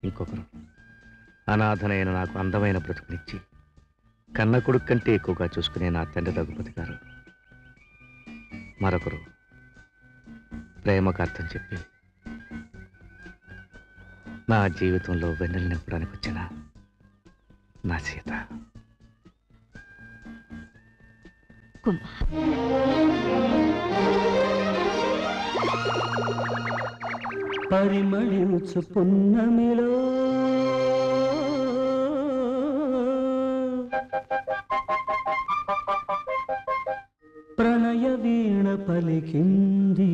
ఇంకొకరు అనాథనైన నాకు అందమైన బ్రతుకునిచ్చి కన్న కొడుకు కంటే ఎక్కువగా చూసుకునే నా తండ్రి రఘుపతి గారు మరొకరు ప్రేమకు అర్థం చెప్పి నా జీవితంలో వెన్నెలు నింపడానికి వచ్చిన నా సీత పరిమళించు పున్నమిలో ప్రణయ వీణ పలికింది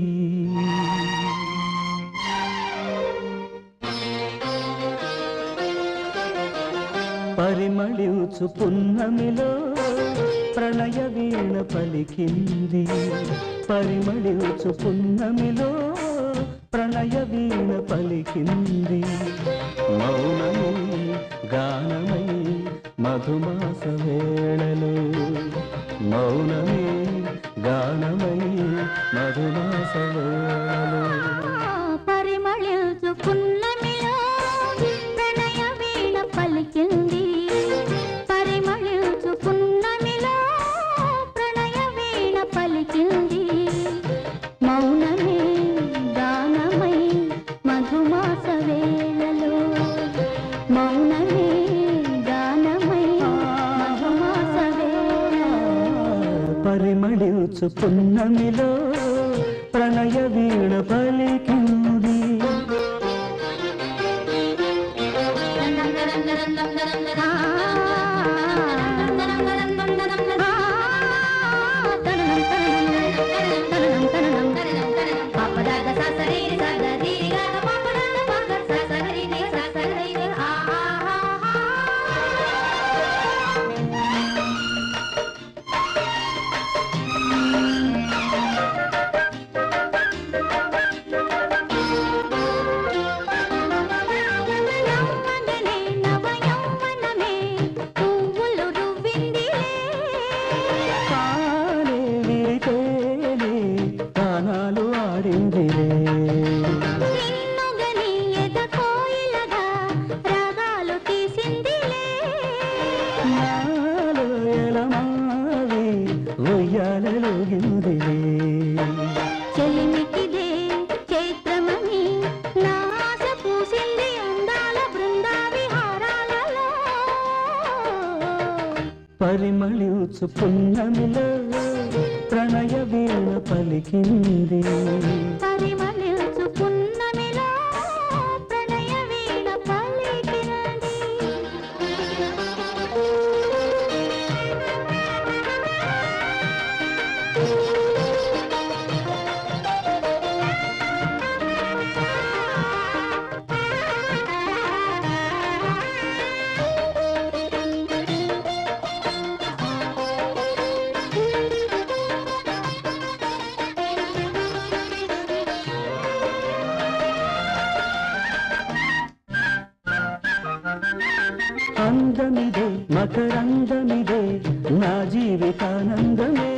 పరిమళించు పున్నమిలో ప్రణయ వీణ పలికింది పరిమళించు పున్నమిలో ప్రణయ వీణ పలికింది మౌనమై గానమై మధుమాస వేళలో మౌనమే గానమై మధుమాస వేళలో పరిమళించు పున్నమిలో ప్రణయ వీణ పలికింది పరిమళించు పున్నమిలో ప్రణయ వీణ పలికింది మౌనమే గానమై మధుమాస వేళలో మౌనమే గానమై మధుమాస వేళలో పరిమళించు పున్నమిలో ప్రణయ వీణ పలికింది యవ్వనమే నవ యవ్వనమే పువ్వులు రువ్విందిలే కాలే విరితేనే గానాలు ఆడిందిలే నిన్నుగని ఎద కోయిలగా రాగాలు తీసిందిలే నాలో ఎలమావి ఉయ్యాలలోగిందిలే చెలిమికిదే చైత్రమని నా ఆశ పూసింది అందాల బృందా విహారాలలో పరిమళించు పున్నమిలో ప్రణయ వీణ పలికింది పరిమళించు పున్నమిలో ప్రణయ వీణ పలికినది అందమిదే మకరందమిదే నా జీవితానందమే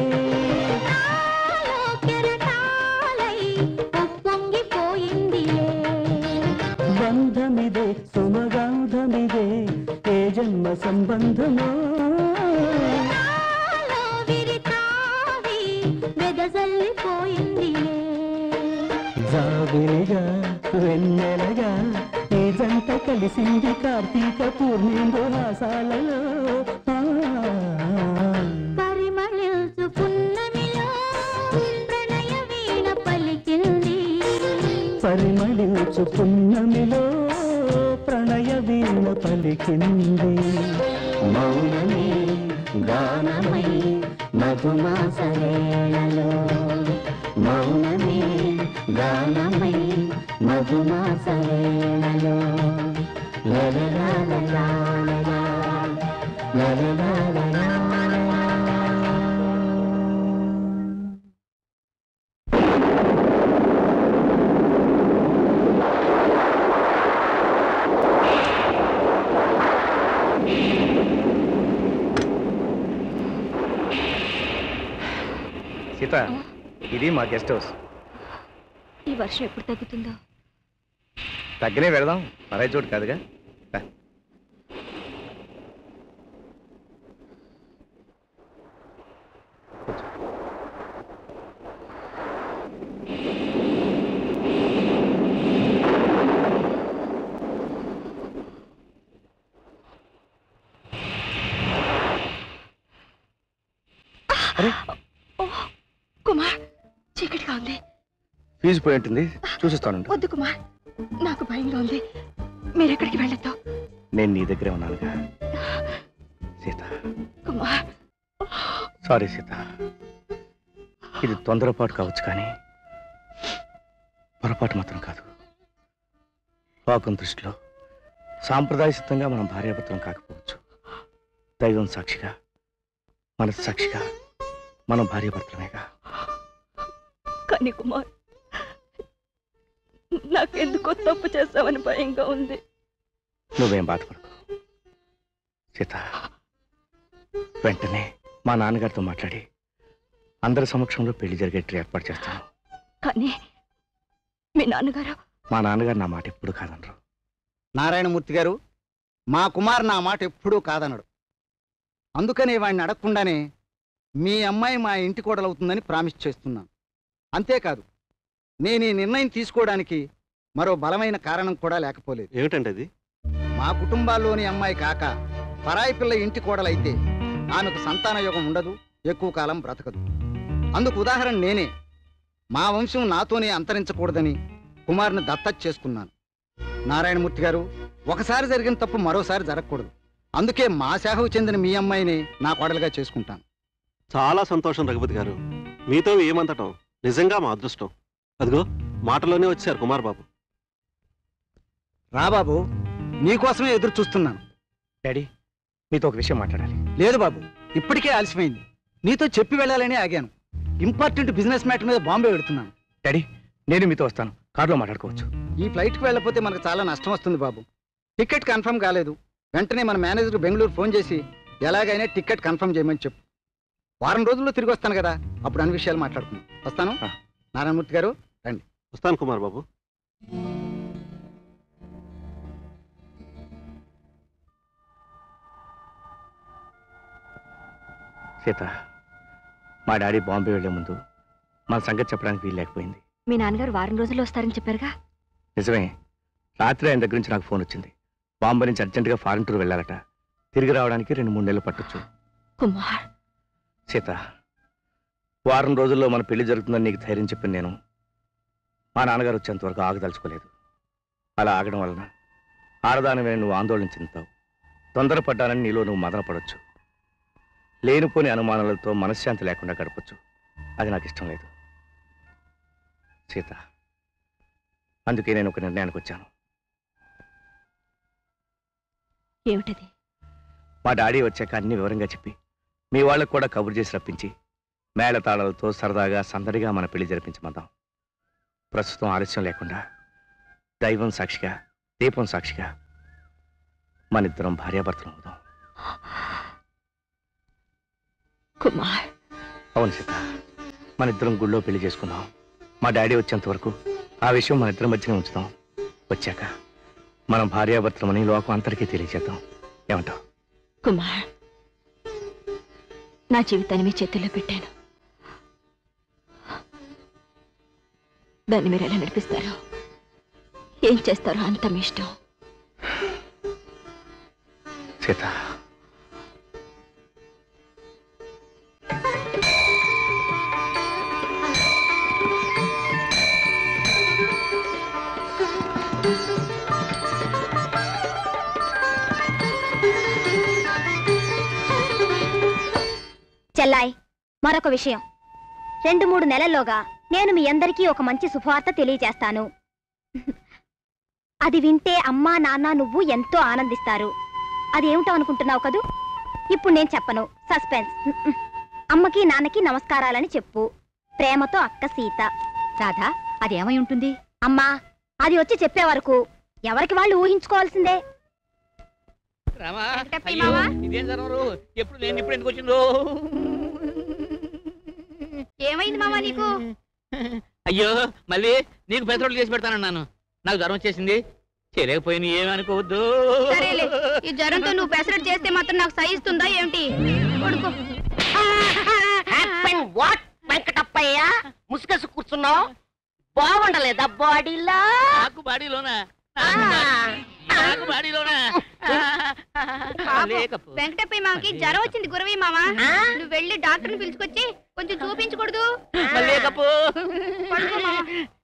నాలో కెరటాలై ఉప్పొంగిపోయిందిలే బంధమిదే సుమగంధమిదే ఏ జన్మ సంబంధమో నాలో విరితావి వెదజల్లిపోయిందిలే జాబిలిగా వెన్నెలగా ఈ జంట కలిసింది కార్తీక పూర్ణిందు హాసాలలో ఆ. పరిమళించు పున్నమిలో ప్రణయ వీణ పలికింది పరిమళించు పున్నమిలో ప్రణయ వీణ పలికింది మౌనమే గానమై మధుమాస వేళలో మౌనమే గానమై మధుమాస వేళలో లలలాలలా, లలలాలలా. సీత ఇది మా గెస్ట్ హౌస్ ఈ వర్షం ఎప్పుడు తగ్గుతుందో తగ్గనే వెళదాం మరై చోటు కాదుగా రా. కూర్చో. కుమార్ చీకటిగా ఉంది ఫీజు పోయి ఉంటుంది చూసిస్తాను వద్దు కుమార్ నాకు భయంగా ఉంది మీరెక్కడికి వెళ్ళొద్దు నేను నీ దగ్గరే ఉన్నానుగా సీత కుమార్ సారీ సీత ఇది తొందరపాటు కావచ్చు కానీ పొరపాటు మాత్రం కాదు లోకం దృష్టిలో సాంప్రదాయ సిద్ధంగా మనం భార్యాభర్తలం కాకపోవచ్చు దైవం సాక్షిగా మన సాక్షిగా మనం భార్యాభర్తలమేగా కానీ కుమార్ నాకెందుకో తప్పు చేస్తావని భయంగా ఉంది నువ్వేం బాధపడకు సీత వెంటనే మా నాన్నగారితో మాట్లాడి అందరి సమక్షంలో పెళ్లి జరిగేట్లు ఏర్పాటు చేస్తాను కానీ మీ నాన్నగారు మా నాన్నగారు నా మాట ఎప్పుడు కాదనరు నారాయణమూర్తి గారు మా కుమార్ నా మాట ఎప్పుడూ కాదనడు అందుకని వాడిని అడగకుండానే మీ అమ్మాయి మా ఇంటి కోడలవుతుందని ప్రామిస్ చేస్తున్నాను అంతేకాదు నేను ఈ నిర్ణయం తీసుకోవడానికి మరో బలమైన కారణం కూడా లేకపోలేదు ఏమిటండి అది మా కుటుంబాల్లోని అమ్మాయి కాక పరాయి పిల్ల ఇంటి కోడలైతే ఆమెకు సంతాన యోగం ఉండదు ఎక్కువ కాలం బ్రతకదు అందుకు ఉదాహరణ నేనే మా వంశం నాతోనే అంతరించకూడదని కుమార్ని దత్తత చేసుకున్నాను నారాయణమూర్తి గారు ఒకసారి జరిగిన తప్పు మరోసారి జరగకూడదు అందుకే మా శాఖకు చెందిన మీ అమ్మాయిని నా కోడలుగా చేసుకుంటాను చాలా సంతోషం రఘుపతి గారు మీతో ఏమంతటం నిజంగా మా అదృష్టం అదిగో మాటలోనే వచ్చారు కుమార్ బాబు రా బాబు నీకోసమే ఎదురు చూస్తున్నాను డాడీ మీతో ఒక విషయం మాట్లాడాలి లేదు బాబు ఇప్పటికే ఆలస్యమైంది నీతో చెప్పి వెళ్ళాలని ఆగాను ఇంపార్టెంట్ బిజినెస్ మ్యాటర్ మీద బాంబే పెడుతున్నాను డాడీ నేను మీతో వస్తాను కారులో మాట్లాడుకోవచ్చు ఈ ఫ్లైట్కి వెళ్ళకపోతే మనకు చాలా నష్టం వస్తుంది బాబు టికెట్ కన్ఫర్మ్ కాలేదు వెంటనే మన మేనేజర్ బెంగళూరు ఫోన్ చేసి ఎలాగైనా టికెట్ కన్ఫర్మ్ చేయమని చెప్పు వారం రోజుల్లో తిరిగి వస్తాను కదా అప్పుడు అన్ని విషయాలు మాట్లాడుకుందాం వస్తాను ఆ. నారాయణమూర్తి గారు వస్తాను కుమార్ బాబు సీత మా డాడీ బాంబే వెళ్లే ముందు మన సంగతి చెప్పడానికి వీలు లేకపోయింది మీ నాన్నగారు వారం రోజుల్లో వస్తారని చెప్పారుగా నిజమే రాత్రి ఆయన దగ్గర నుంచి నాకు ఫోన్ వచ్చింది బాంబే నుంచి అర్జెంటుగా ఫారెన్ టూర్ వెళ్ళాలట తిరిగి రావడానికి రెండు మూడు నెలలు పట్టొచ్చు కుమార్ సీత వారం రోజుల్లో మన పెళ్లి జరుగుతుందని నీకు ధైర్యం చెప్పిన నేను మా నాన్నగారు వచ్చేంత వరకు ఆగదలుచుకోలేదు అలా ఆగడం వలన ఆడదానివే నువ్వు ఆందోళన చెందుతావు తొందరపడ్డానని నీలో నువ్వు మదనపడొచ్చు లేనిపోని అనుమానాలతో మనశ్శాంతి లేకుండా గడపచ్చు అది నాకు ఇష్టం లేదు సీత అందుకే నేను ఒక నిర్ణయానికి వచ్చాను ఏమిటది మా డాడీ వచ్చాక అన్ని వివరంగా చెప్పి మీ వాళ్ళకు కూడా కబురు చేసి రప్పించి మేళతాళాలతో సరదాగా సందడిగా మన పెళ్లి జరిపించమందాం ప్రస్తుతం ఆలస్యం లేకుండా దైవం సాక్షిగా దీపం సాక్షిగా మన ఇద్దరం భార్యాభర్తలు అవుదాం కుమార్ అవును సీత మన ఇద్దరం గుళ్ళో పెళ్లి చేసుకుందాం మా డాడీ వచ్చేంత వరకు ఆ విషయం మన ఇద్దరం మధ్యనే ఉంచుదాం వచ్చాక మనం భార్యాభర్తలమని లోకం అంతరికీ తెలియజేద్దాం ఏమంటావు కుమార్ నా జీవితాన్ని మీ చేతుల్లో పెట్టాను దాన్ని మీరు ఎలా నడిపిస్తారో ఏం చేస్తారో అంత మీ ఇష్టం సీత చెల్లాయ్ మరొక విషయం రెండు మూడు నెలల్లోగా నేను మీ అందరికీ ఒక మంచి శుభవార్త తెలియజేస్తాను అది వింటే అమ్మా నాన్న నువ్వు ఎంతో ఆనందిస్తారు అది ఏమిటో అనుకుంటున్నావు కదూ ఇప్పుడు నేను చెప్పను సస్పెన్స్ అమ్మకి నాన్నకి నమస్కారాలని చెప్పు ప్రేమతో అక్క సీత రాధా అది ఏమై ఉంటుంది అమ్మా అది వచ్చి చెప్పే వరకు ఎవరికి వాళ్ళు ఊహించుకోవాల్సిందే రామా వెంకటప్పయ్య అయ్యో, మావా? ఇదేం జరగరు ఎప్పుడు నేను ఇప్పుడు ఎందుకు వచ్చిందో ఏమైంది మామా నీకు అయ్యో మళ్ళీ నీకు పెట్రోల్ చేసి పెడతానన్నాను నాకు జ్వరం వచ్చేసింది చేయలేకపోయిన ఏమనుకోవద్దు సరేలే ఈ జ్వరంతో నువ్వు పెసరట్ చేస్తే మాత్రం నాకు సహిస్తుందా ఏమిటి పడుకో హ్యాపెన్ వాట్ వెంకటప్పయ్య ముసుగేసి కూర్చున్నావు బాగుండలేదా బాడీలా నాకు బాడీలోనా నాకు బాడీలోనా లేకపో వెంకటప్పయ్య మామకి జ్వరం వచ్చింది గురవి మామ నువ్వు వెళ్ళి డాక్టర్ని పిలుచుకొచ్చి కొంచెం చూపించకూడదు లేకపో పడుకో మామ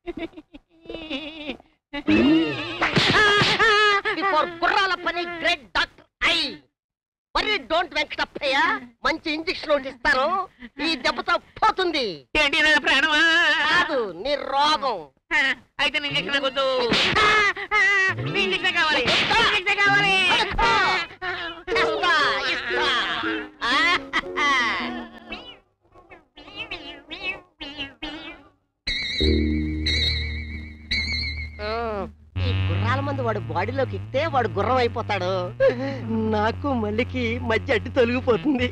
బిఫోర్ గుర్రాల పని గ్రేట్ డాక్టర్ ఐ మరి డోంట్ వెంకటప్పయ్య మంచి ఇంజెక్షన్ ఒకటి ఇస్తాను ఈ దెబ్బతో పోతుంది ఏంటి నా ప్రాణమా కాదు నీ రోగం అయితే నేను ఇంజక్షన్ వద్దు మీ ఇంజక్షన్ కావాలి ఇంజక్షన్ కావాలి ఇస్తా, ఇస్తా. ఆ, ఈ గుర్రాల మంది వాడు బాడీలోకి ఎక్కితే వాడు గుర్రం అయిపోతాడు నాకు మళ్ళీకి మధ్య అడ్డు తొలగిపోతుంది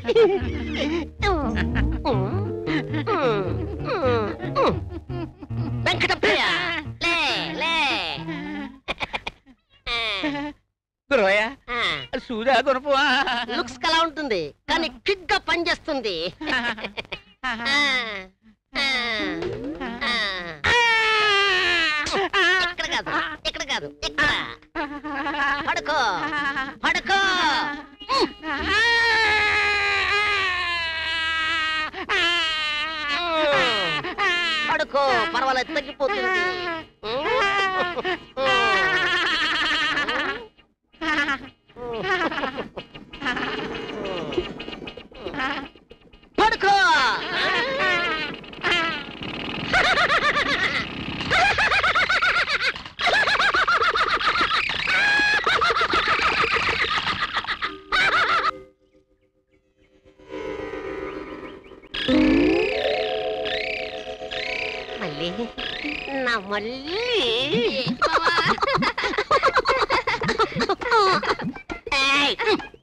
వెంకటప్పయ్య లే లే గురవయ్య ఆ. సూదా కొనుపోవా లుక్స్ కలా ఉంటుంది కానీ క్విక్ గా పనిచేస్తుంది ఆ, ఆ, ఆ. ఇక్కడ కాదు ఇక్కడ కాదు ఇక్కడ పడుకో పడుకో పడుకో పర్వాలేదు తగ్గిపోతుంది పడుకో మళ్ళీ నా మళ్ళీ ఏయ్,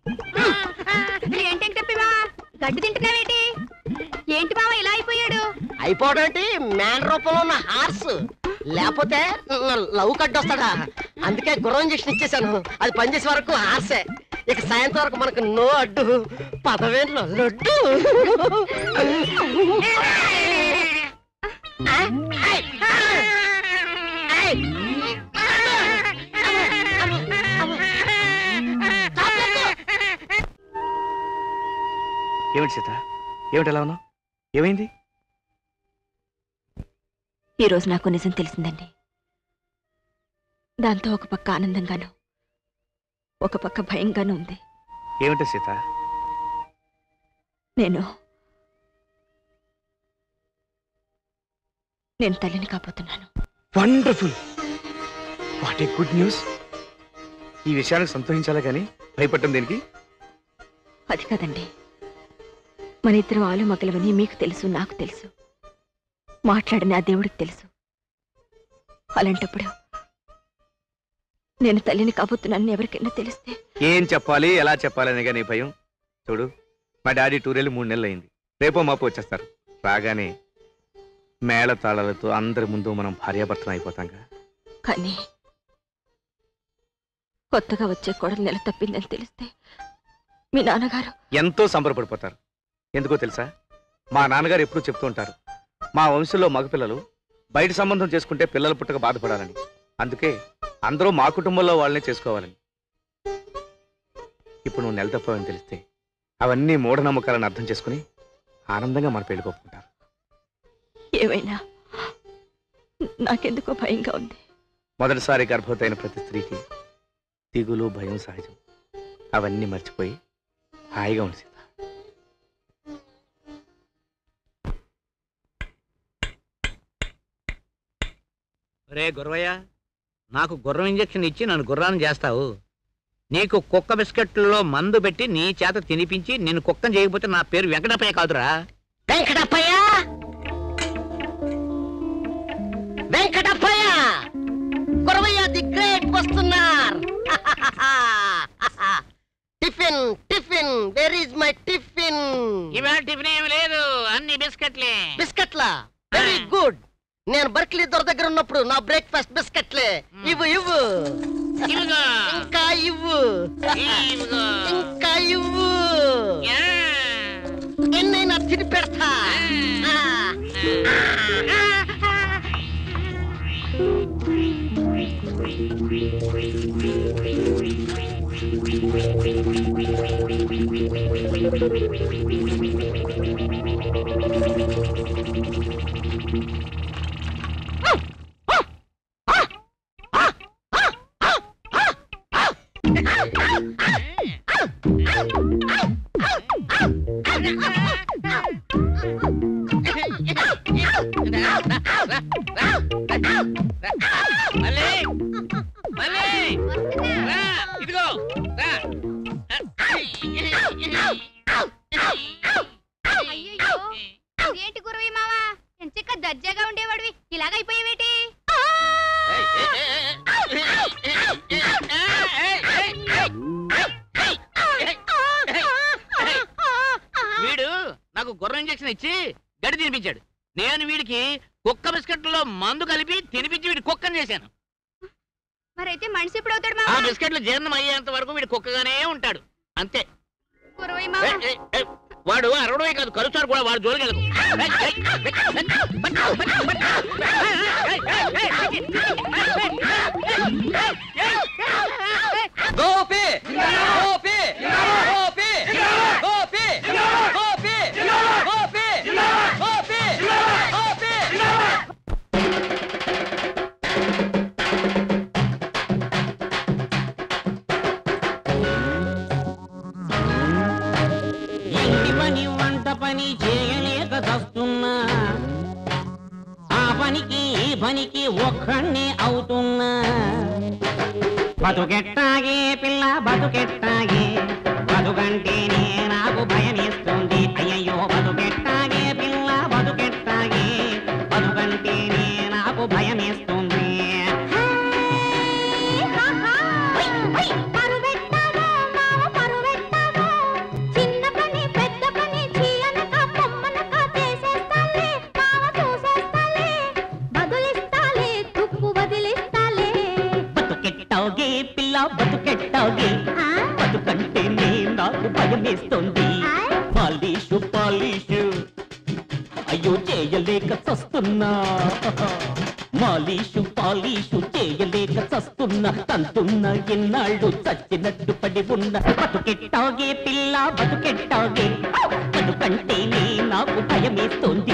ఏంటి వెంకటప్పయ్య మామ గడ్డి తింటున్నావేంటి ఏంటి మామ ఇలా అయిపోయాడు అయిపోవడం ఏంటి మ్యాన్ రూపంలో ఉన్న హార్స్ లేకపోతే లవ్ కట్టొస్తాడా అందుకే గుర్రం ఇంజక్షన్ ఇచ్చేసాను అది పనిచేసే వరకు హార్సే ఇక సాయంత్రం వరకు మనకు నో అడ్డు పదవే లడ్డు ఏమిటి సీత ఏమిటి ఎలా ఉన్నావు ఏమైంది ఈ రోజు నాకు నిజం తెలిసిందండి దాంతో ఒక పక్క ఆనందంగాను ఒక పక్క భయంగాను ఉంది ఏమిటి సీత నేను నేను తల్లిని కాబోతున్నాను wonderful what a good news ఈ విషయానికి సంతోషించాలా కానీ భయపడటం దేనికి అది కాదండి మన ఇద్దరం ఆలు మగలవని మీకు తెలుసు నాకు తెలుసు మాట్లాడిన ఆ దేవుడికి తెలుసు అలాంటప్పుడు నేను తల్లిని కాబోతున్నానని ఎవరికైనా తెలిస్తే ఏం చెప్పాలి ఎలా చెప్పాలని కానీ భయం చూడు మా డాడీ టూర్ వెళ్ళి మూడు నెలలు అయింది రేపో మాపు వచ్చేస్తారు రాగానే మేళ తాళాలతో అందరి ముందు మనం భార్యాభర్తలు అయిపోతాంగా కానీ కొత్తగా వచ్చే కోడలు నెల తప్పిందని తెలిస్తే మీ నాన్నగారు ఎంతో సంబరపడిపోతారు ఎందుకో తెలుసా మా నాన్నగారు ఎప్పుడూ చెప్తూ ఉంటారు మా వంశంలో మగపిల్లలు బయట సంబంధం చేసుకుంటే పిల్లలు పుట్టక బాధపడాలని అందుకే అందరూ మా కుటుంబంలో వాళ్ళనే చేసుకోవాలని ఇప్పుడు నువ్వు నెల తప్పవని తెలిస్తే అవన్నీ మూఢనమ్మకాలను అర్థం చేసుకుని ఆనందంగా మన పెళ్లి కొప్పుకుంటారు ఏమైనా నాకెందుకో భయంగా ఉంది మొదటిసారి గర్భవతి అయిన ప్రతి స్త్రీకి దిగులు భయం సహజం అవన్నీ మర్చిపోయి హాయిగా ఉంది సీత రే గుర్రయ్య నాకు గుర్రం ఇంజెక్షన్ ఇచ్చి నన్ను గుర్రాన్ని చేస్తావు నీకు కుక్క బిస్కెట్లలో మందు పెట్టి నీ చేత తినిపించి నేను కుక్కని చేయకపోతే నా పేరు వెంకటప్పయ్య కాదురా వెంకటప్పయ్య వెంకటప్పయ్య గురవయ్య ది గ్రేట్ వస్తున్నారు tiffin tiffin where is my tiffin ఇవాళ టిఫిన్ ఏమి లేదు అన్ని బిస్కెట్లే బిస్కెట్లా వెరీ గుడ్ నేను బర్క్లీ దొర దగ్గర ఉన్నప్పుడు నా బ్రేక్ఫాస్ట్ బిస్కెట్లే ఇవ్వు ఇవ్వు ఇదిగో. ఇంకా ఇవ్వు ఇదిగో. ఇంకా ఇవ్వు యా. ఎన్నైనా తిని పెడతా ఆ. మళ్ళీ మళ్ళీ రా, ఇదిగో రా. అయ్యయ్యో, ఇదేంటి గురవి మావా ఎంచక్క దర్జాగా ఉండేవాడివి ఇలాగైపోయావేటి వీడు నాకు గుర్రం ఇంజెక్షన్ ఇచ్చి గడి తినిపించాడు నేను వీడికి కుక్క బిస్కెట్లలో మందు కలిపి తినిపించి వీడి కుక్కని చేశాను మరైతే మనిషి ఎప్పుడు అవుతాడు ఆ మావా బిస్కెట్లు జీర్ణం అయ్యేంత వరకు వీడు కుక్కగానే ఉంటాడు అంతే గురవి ఏ, మావా ఏ, ఏ, వాడు అరవడమే కాదు కలుస్తారు కూడా వాడు జోలికి వెళ్ళకు. ఏ, ఏ, ఏ, ఏ, పట్టు, పట్టు, పట్టు. ఏ, ఏ, ఏ, ఏ, ఏ, గోపి గోపి గోపి గోపి గోపి గోపి గోపి గోపి ఇంటి పని వంట పని చేయలేక చస్తున్నా ఆ పనికి ఈ పనికి ఒక్కడిని అవుతున్నా బతుకెట్టాగే పిల్ల బతుకెట్టాగే బతుకంటేనే నాకు భయమేస్తుంది అయ్యయ్యో బతుకెట్టాగే పిల్ల బతుకెట్టాగే బతుకంటేనే నాకు భయమేస్తుంది పరువెట్టావో మావ పరువెట్టావో చిన్న పని పెద్ద పని చీయనక పొమ్మనక చేసేస్తాలే మావ చూసేస్తాలే బదులిస్తాలే తుప్పు వదిలిస్తాలే బతుకెట్టాగే పిల్ల బతుకెట్టాగే ఆ? బతుకంటేనే నాకు భయమేస్తుంది ఆయ్. పాలీషు పాలీషు అయ్యో చేయలేక చస్తున్నా మాలీషు పాలీషు చేయలేక చస్తున్నా తంతున్నా ఎన్నాళ్ళు చచ్చినట్టు పడి ఉన్న బతుకెట్టాగే పిల్ల బతుకెట్టాగే బతుకంటేనే నాకు భయమేస్తుంది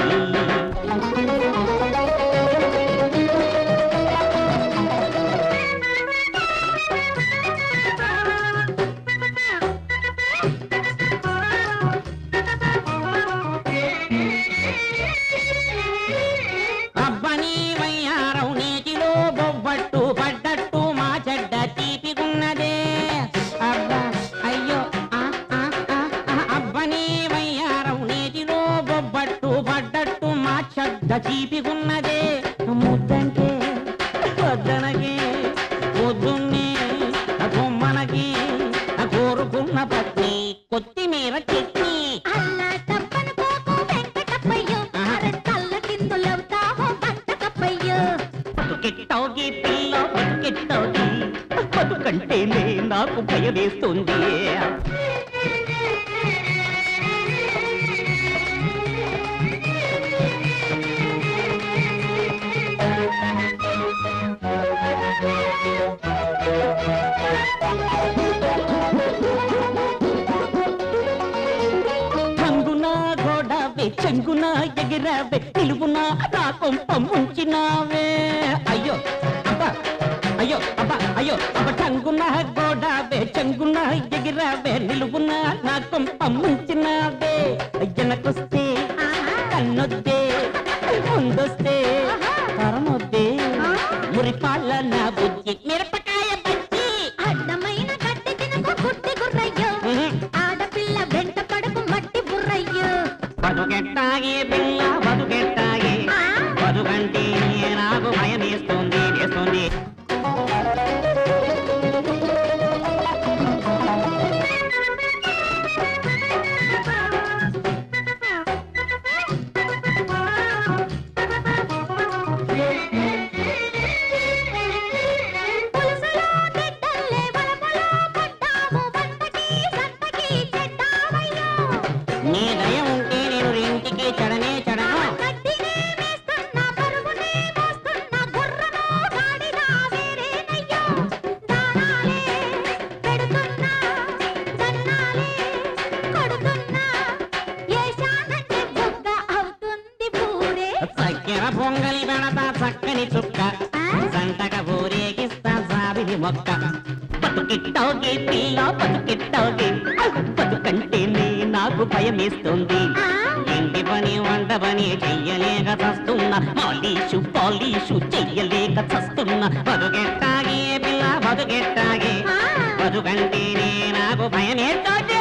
అబ్బని వయ్యారం నీటిలో బొబ్బట్టు పడ్డట్టు మా చెడ్డ తీపిగున్నదే అబ్బా అయ్యో ఆ, ఆ, ఆ, ఆ, అబ్బని వయ్యారం నీటిలో బొబ్బట్టు పడ్డట్టు మా చెడ్డ తీపిగున్నదే ముద్దంటే వద్దనకి పొద్దున్నే కొమ్మనకి కోరుకున్న పత్ని కొత్తిమీర చట్నీ అల్లా టప్పన పోకు వెంకటప్పయ్యో అరే తల్ల కిందులవుతావో బంటకప్పయ్యో బతుకెట్టాగి పిల్ల బతుకెట్టాగి బతుకంటేనే నాకు భయమేస్తుంది రంగున గోడవే చెంగున ఎగిరావే నిలువున నా కొంప ముంచినావే అయ్యో అబ్బా అయ్యో అబ్బా అయ్యో అబ్బ టంగున గోడవే చెంగున ఎగిరావే నిలువున నా కొంప ముంచినావే వెనకొస్తే కన్నొద్దే ముందొస్తే తరమొద్దే మురిపాల నా బుజ్జి మిరపకాయ బజ్జి అడ్డమైన గడ్డి తినకు గుడ్డి గుర్రయ్యో ఆడపిల్ల వెంట పడకు మట్టి బుర్రయ్యో బతుకెట్టాగే పిల్ల బతుకెట్టాగే బతుకంటే నాకు భయం వేస్తుంది వేస్తుంది పొంగలి పెడతా చక్కని చుక్క సంటక ఊరేగిస్తా సావిని మొక్క బతుకిట్టోగి పిల్ల బతుకిట్టోగి బతుకంటేనే నాకు భయమేస్తుంది ఇంటి పని వంట పని చెయ్యలేక చస్తున్నా పాలీషు పాలీషు చెయ్యలేక చస్తున్నా బతుకెట్టాగే పిల్ల బతుకెట్టాగే బతుకంటేనే నాకు భయమేస్తుంది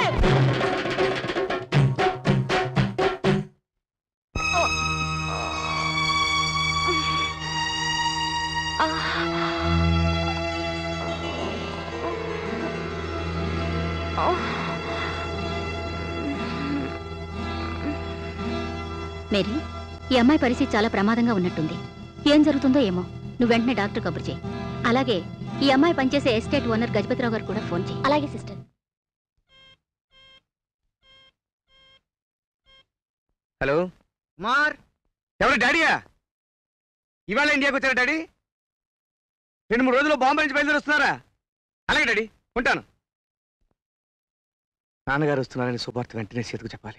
మేరీ ఈ అమ్మాయి పరిస్థితి చాలా ప్రమాదంగా ఉన్నట్టుంది ఏం జరుగుతుందో ఏమో నువ్వు వెంటనే డాక్టర్ కబురు చేయి అలాగే ఈ అమ్మాయి పనిచేసే ఎస్టేట్ ఓనర్ గజపతిరావు గారు కూడా ఫోన్ చేయి అలాగే సిస్టర్ హలో మార్ ఎవరు డాడీయా ఇవాళ ఇండియాకి వచ్చారా డాడీ రెండు మూడు రోజులు బాంబే నుంచి బయలుదేరి వస్తున్నారా అలాగే డాడీ ఉంటాను నాన్నగారు వస్తున్నారని శుభార్త వెంటనే సీతకు చెప్పాలి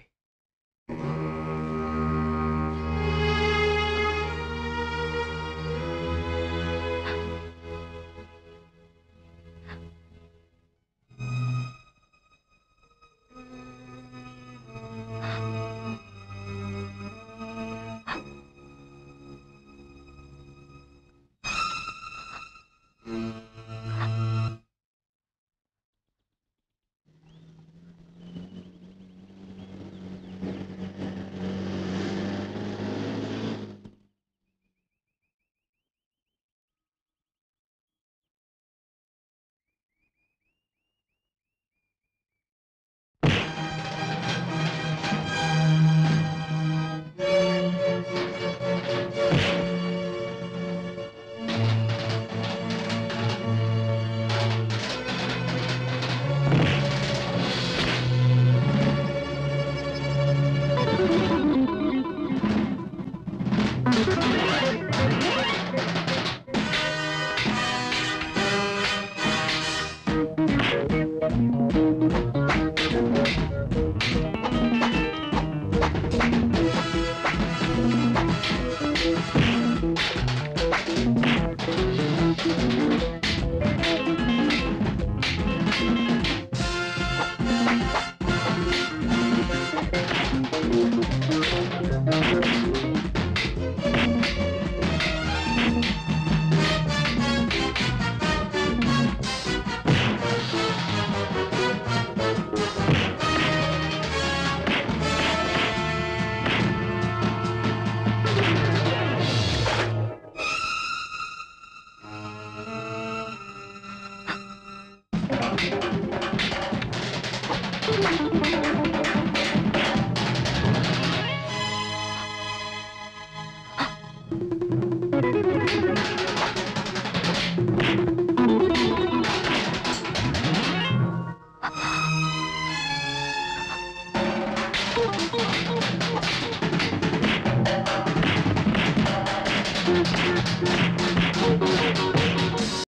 ఆ